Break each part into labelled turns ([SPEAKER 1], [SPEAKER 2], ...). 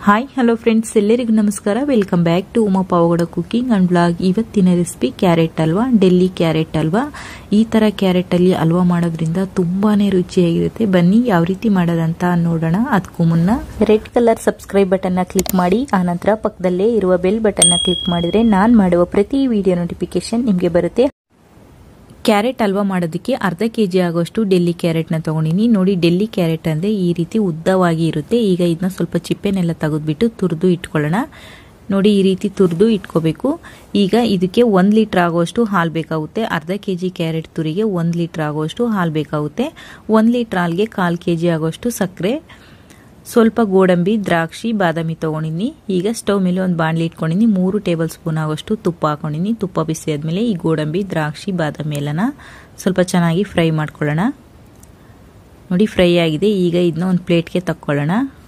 [SPEAKER 1] hi hello friends ಎಲ್ಲರಿಗೂ ನಮಸ್ಕಾರ welcome back to Uma Pavagada cooking and blog ಇವತ್ತಿನ recipe carrot halwa Delhi carrot halwa ಈ ತರ ಕ್ಯಾರೆಟ್ ಅಲ್ಲಿ ಹಲ್ವಾ ಮಾಡೋದ್ರಿಂದ ತುಂಬಾನೇ ರುಚಿಯಾಗಿರುತ್ತೆ ಬನ್ನಿ ಯಾವ ರೀತಿ ಮಾಡೋದಂತ ನೋಡೋಣ ಅದಕ್ಕೂ ಮುನ್ನ
[SPEAKER 2] ರೆಡ್ ಕಲರ್ ಸಬ್ಸ್ಕ್ರೈಬ್ ಬಟನ್ ನ ಕ್ಲಿಕ್ ಮಾಡಿ ಆನಂತರ ಪಕ್ಕದಲ್ಲೇ ಇರುವ ಬೆಲ್ ಬಟನ್ ನ ಕ್ಲಿಕ್ ಮಾಡಿದ್ರೆ ನಾನ್ ಮಾಡುವ ಪ್ರತಿ ವಿಡಿಯೋ ನೋಟಿಫಿಕೇಶನ್ ನಿಮಗೆ ಬರುತ್ತೆ
[SPEAKER 1] ಕ್ಯಾರೆಟ್ ಹಲ್ವಾ ಮಾಡೋದಕ್ಕೆ ಅರ್ಧ ಕೆ ಜಿ ಆಗೋಷ್ಟು ಡೆಲ್ಲಿ ಕ್ಯಾರೆಟ್ನ ತೊಗೊಂಡಿನಿ ನೋಡಿ ಡೆಲ್ಲಿ ಕ್ಯಾರೆಟ್ ಅಂದರೆ ಈ ರೀತಿ ಉದ್ದವಾಗಿ ಇರುತ್ತೆ ಈಗ ಇದನ್ನ ಸ್ವಲ್ಪ ಚಿಪ್ಪೆನೆಲ್ಲ ತೆಗೆದ್ಬಿಟ್ಟು ತುರಿದು ಇಟ್ಕೊಳ್ಳೋಣ ನೋಡಿ ಈ ರೀತಿ ತುರಿದು ಇಟ್ಕೋಬೇಕು ಈಗ ಇದಕ್ಕೆ ಒಂದು ಲೀಟ್ರ್ ಆಗೋಷ್ಟು ಹಾಲು ಬೇಕಾಗುತ್ತೆ ಅರ್ಧ ಕೆ ಜಿ ಕ್ಯಾರೆಟ್ ತುರಿಗೆ ಒಂದು ಲೀಟ್ರ್ ಆಗೋಷ್ಟು ಹಾಲು ಬೇಕಾಗುತ್ತೆ ಒಂದು ಲೀಟ್ರ್ ಹಾಲ್ಗೆ ಕಾಲು ಕೆ ಜಿ ಆಗೋಷ್ಟು ಸಕ್ಕರೆ ಸ್ವಲ್ಪ ಗೋಡಂಬಿ ದ್ರಾಕ್ಷಿ ಬಾದಾಮಿ ತೊಗೊಂಡಿನಿ ಈಗ ಸ್ಟವ್ ಮೇಲೆ ಒಂದು ಬಾಣಲಿ ಇಟ್ಕೊಂಡಿನಿ ಮೂರು ಟೇಬಲ್ ಸ್ಪೂನ್ ಆಗೋಷ್ಟು ತುಪ್ಪ ಹಾಕೊಂಡಿನಿ ತುಪ್ಪ ಬಿಸಿ ಆದಮೇಲೆ ಈ ಗೋಡಂಬಿ ದ್ರಾಕ್ಷಿ ಬಾದಾಮಿ ಎಲ್ಲನ ಸ್ವಲ್ಪ ಚೆನ್ನಾಗಿ ಫ್ರೈ ಮಾಡ್ಕೊಳ್ಳೋಣ ನೋಡಿ ಫ್ರೈ ಆಗಿದೆ ಈಗ ಇದನ್ನ ಒಂದು ಪ್ಲೇಟ್ಗೆ ತಕ್ಕೊಳ್ಳೋಣ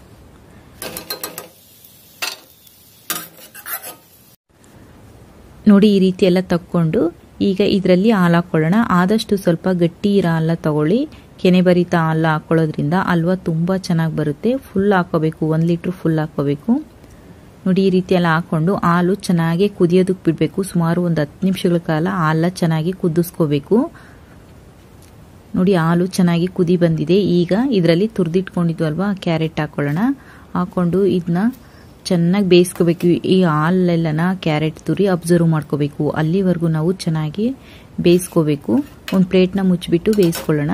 [SPEAKER 1] ನೋಡಿ ಈ ರೀತಿ ಎಲ್ಲ ತಕ್ಕೊಂಡು ಈಗ ಇದರಲ್ಲಿ ಹಾಲು ಹಾಕ್ಕೊಳ್ಳೋಣ ಆದಷ್ಟು ಸ್ವಲ್ಪ ಗಟ್ಟಿ ಇರೋ ಹಾಲ ತಗೊಳ್ಳಿ ಕೆನೆಬರಿತ ಹಾಲು ಹಾಕೊಳ್ಳೋದ್ರಿಂದ ಹಲ್ವಾ ತುಂಬ ಚೆನ್ನಾಗಿ ಬರುತ್ತೆ ಫುಲ್ ಹಾಕೋಬೇಕು ಒಂದು ಲೀಟ್ರ್ ಫುಲ್ ಹಾಕೋಬೇಕು ನೋಡಿ ಈ ರೀತಿ ಎಲ್ಲ ಹಾಕೊಂಡು ಹಾಲು ಚೆನ್ನಾಗಿ ಕುದಿಯೋದಕ್ಕೆ ಬಿಡಬೇಕು ಸುಮಾರು ಒಂದು ಹತ್ತು ನಿಮಿಷಗಳ ಕಾಲ ಹಾಲ ಚೆನ್ನಾಗಿ ಕುದಿಸ್ಕೋಬೇಕು ನೋಡಿ ಹಾಲು ಚೆನ್ನಾಗಿ ಕುದಿ ಬಂದಿದೆ ಈಗ ಇದರಲ್ಲಿ ತುರಿದಿಟ್ಕೊಂಡಿದ್ವಲ್ವಾ ಕ್ಯಾರೆಟ್ ಹಾಕೊಳ್ಳೋಣ ಹಾಕೊಂಡು ಇದನ್ನ ಚೆನ್ನಾಗಿ ಬೇಯಿಸ್ಕೋಬೇಕು ಈ ಹಾಲೆಲ್ಲನ ಕ್ಯಾರೆಟ್ ತುರಿ ಅಬ್ಸರ್ವ್ ಮಾಡ್ಕೋಬೇಕು ಅಲ್ಲಿವರೆಗೂ ನಾವು ಚೆನ್ನಾಗಿ ಬೇಯಿಸ್ಕೋಬೇಕು ಒಂದು ಪ್ಲೇಟ್ನ ಮುಚ್ಚಿಬಿಟ್ಟು ಬೇಯಿಸ್ಕೊಳ್ಳೋಣ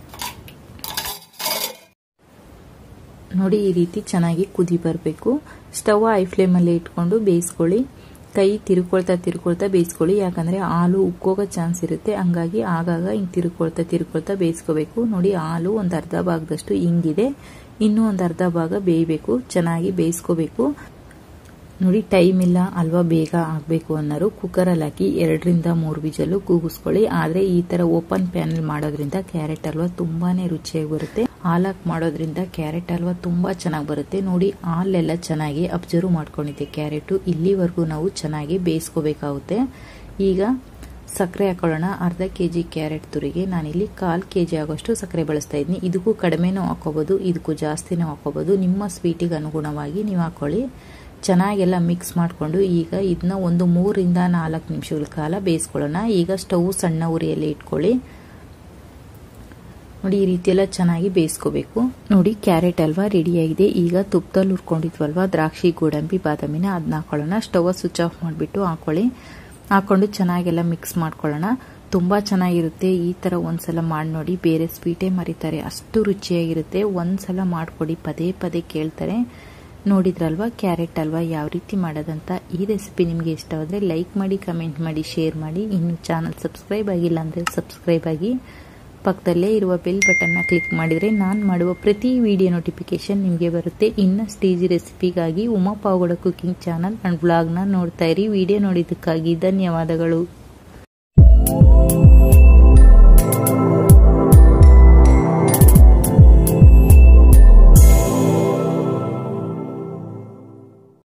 [SPEAKER 1] ನೋಡಿ ಈ ರೀತಿ ಚೆನ್ನಾಗಿ ಕುದಿ ಬರಬೇಕು ಸ್ಟವ್ ಐ ಫ್ಲೇಮಲ್ಲಿ ಇಟ್ಕೊಂಡು ಬೇಯಿಸ್ಕೊಳ್ಳಿ ಕೈ ತಿರ್ಕೊಳ್ತಾ ತಿರ್ಕೊಳ್ತಾ ಬೇಯಿಸ್ಕೊಳ್ಳಿ ಯಾಕಂದರೆ ಹಾಲು ಉಕ್ಕೋಗೋ ಚಾನ್ಸ್ ಇರುತ್ತೆ ಹಂಗಾಗಿ ಆಗಾಗ ಹಿಂಗೆ ತಿರ್ಕೊಳ್ತಾ ತಿರ್ಕೊಳ್ತಾ ಬೇಯಿಸ್ಕೋಬೇಕು ನೋಡಿ ಹಾಲು ಒಂದು ಅರ್ಧ ಭಾಗದಷ್ಟು ಹಿಂಗಿದೆ ಇನ್ನೂ ಒಂದು ಅರ್ಧ ಭಾಗ ಬೇಯಬೇಕು ಚೆನ್ನಾಗಿ ಬೇಯಿಸ್ಕೋಬೇಕು ನೋಡಿ ಟೈಮ್ ಇಲ್ಲ ಅಲ್ವಾ ಬೇಗ ಆಗಬೇಕು ಅನ್ನೋರು ಕುಕ್ಕರಲ್ಲಿ ಹಾಕಿ ಎರಡರಿಂದ ಮೂರು ವಿಜಲ್ಲು ಕೂಗಿಸ್ಕೊಳ್ಳಿ ಆದರೆ ಈ ಥರ ಓಪನ್ ಪ್ಯಾನಲ್ಲಿ ಮಾಡೋದ್ರಿಂದ ಕ್ಯಾರೆಟ್ ಹಲ್ವಾ ತುಂಬಾ ರುಚಿಯಾಗಿ ಬರುತ್ತೆ ಹಾಲಾಕ್ ಮಾಡೋದ್ರಿಂದ ಕ್ಯಾರೆಟ್ ಹಲ್ವಾ ತುಂಬ ಚೆನ್ನಾಗಿ ಬರುತ್ತೆ ನೋಡಿ ಹಾಲೆಲ್ಲ ಚೆನ್ನಾಗಿ ಅಬ್ಸರ್ವ್ ಮಾಡ್ಕೊಂಡಿದ್ದೆ ಕ್ಯಾರೆಟು ಇಲ್ಲಿವರೆಗೂ ನಾವು ಚೆನ್ನಾಗಿ ಬೇಯಿಸ್ಕೋಬೇಕಾಗುತ್ತೆ ಈಗ ಸಕ್ಕರೆ ಹಾಕೊಳ್ಳೋಣ ಅರ್ಧ ಕೆ ಜಿ ಕ್ಯಾರೆಟ್ ತುರಿಗೆ ನಾನಿಲ್ಲಿ ಕಾಲು ಕೆ ಜಿ ಆಗೋಷ್ಟು ಸಕ್ಕರೆ ಬಳಸ್ತಾ ಇದ್ದೀನಿ ಇದಕ್ಕೂ ಕಡಿಮೆನೂ ಹಾಕೋಬೋದು ಇದಕ್ಕೂ ಜಾಸ್ತಿನೂ ಹಾಕೋಬೋದು ನಿಮ್ಮ ಸ್ವೀಟಿಗೆ ಅನುಗುಣವಾಗಿ ನೀವು ಹಾಕೊಳ್ಳಿ ಚೆನ್ನಾಗೆಲ್ಲ ಮಿಕ್ಸ್ ಮಾಡಿಕೊಂಡು ಈಗ ಇದನ್ನ ಒಂದು ಮೂರಿಂದ ನಾಲ್ಕು ನಿಮಿಷಗಳ ಕಾಲ ಬೇಯಿಸ್ಕೊಳ್ಳೋಣ ಈಗ ಸ್ಟವ್ ಸಣ್ಣ ಉರಿಯಲ್ಲಿ ಇಟ್ಕೊಳ್ಳಿ ನೋಡಿ ಈ ರೀತಿ ಎಲ್ಲ ಚೆನ್ನಾಗಿ ಬೇಯಿಸ್ಕೋಬೇಕು ನೋಡಿ ಕ್ಯಾರೆಟ್ ಅಲ್ವಾ ರೆಡಿಯಾಗಿದೆ ಈಗ ತುಪ್ಪದಲ್ಲಿ ಹುರ್ಕೊಂಡಿದ್ವಲ್ವಾ ದ್ರಾಕ್ಷಿ ಗೋಡಂಬಿ ಬಾದಾಮಿನ ಅದನ್ನ ಹಾಕೊಳ್ಳೋಣ ಸ್ಟವ್ ಸ್ವಿಚ್ ಆಫ್ ಮಾಡಿಬಿಟ್ಟು ಹಾಕೊಳ್ಳಿ ಹಾಕೊಂಡು ಚೆನ್ನಾಗೆಲ್ಲ ಮಿಕ್ಸ್ ಮಾಡ್ಕೊಳ್ಳೋಣ ತುಂಬ ಚೆನ್ನಾಗಿರುತ್ತೆ ಈ ಥರ ಒಂದ್ಸಲ ಮಾಡಿ ನೋಡಿ ಬೇರೆ ಸ್ವೀಟೇ ಮರಿತಾರೆ ಅಷ್ಟು ರುಚಿಯಾಗಿರುತ್ತೆ ಒಂದ್ಸಲ ಮಾಡಿಕೊಡಿ ಪದೇ ಪದೇ ಕೇಳ್ತಾರೆ ನೋಡಿದ್ರಲ್ವಾ ಕ್ಯಾರೆಟ್ ಅಲ್ವಾ ಯಾವ ರೀತಿ ಮಾಡೋದಂತ ಈ ರೆಸಿಪಿ ನಿಮಗೆ ಇಷ್ಟವಾದರೆ ಲೈಕ್ ಮಾಡಿ ಕಮೆಂಟ್ ಮಾಡಿ ಶೇರ್ ಮಾಡಿ ಇನ್ನು ಚಾನಲ್ ಸಬ್ಸ್ಕ್ರೈಬ್ ಆಗಿಲ್ಲ ಅಂದರೆ ಸಬ್ಸ್ಕ್ರೈಬ್ ಆಗಿ ಪಕ್ಕದಲ್ಲೇ ಇರುವ ಬೆಲ್ ಬಟನ್ನ ಕ್ಲಿಕ್ ಮಾಡಿದರೆ ನಾನು ಮಾಡುವ ಪ್ರತಿ ವಿಡಿಯೋ ನೋಟಿಫಿಕೇಶನ್ ನಿಮಗೆ ಬರುತ್ತೆ ಇನ್ನಷ್ಟು ಈಸಿ ರೆಸಿಪಿಗಾಗಿ Uma Pavagada cooking channel and ಬ್ಲಾಗ್ನ ನೋಡ್ತಾ ಇರಿ ವಿಡಿಯೋ ನೋಡಿದ್ದಕ್ಕಾಗಿ ಧನ್ಯವಾದಗಳು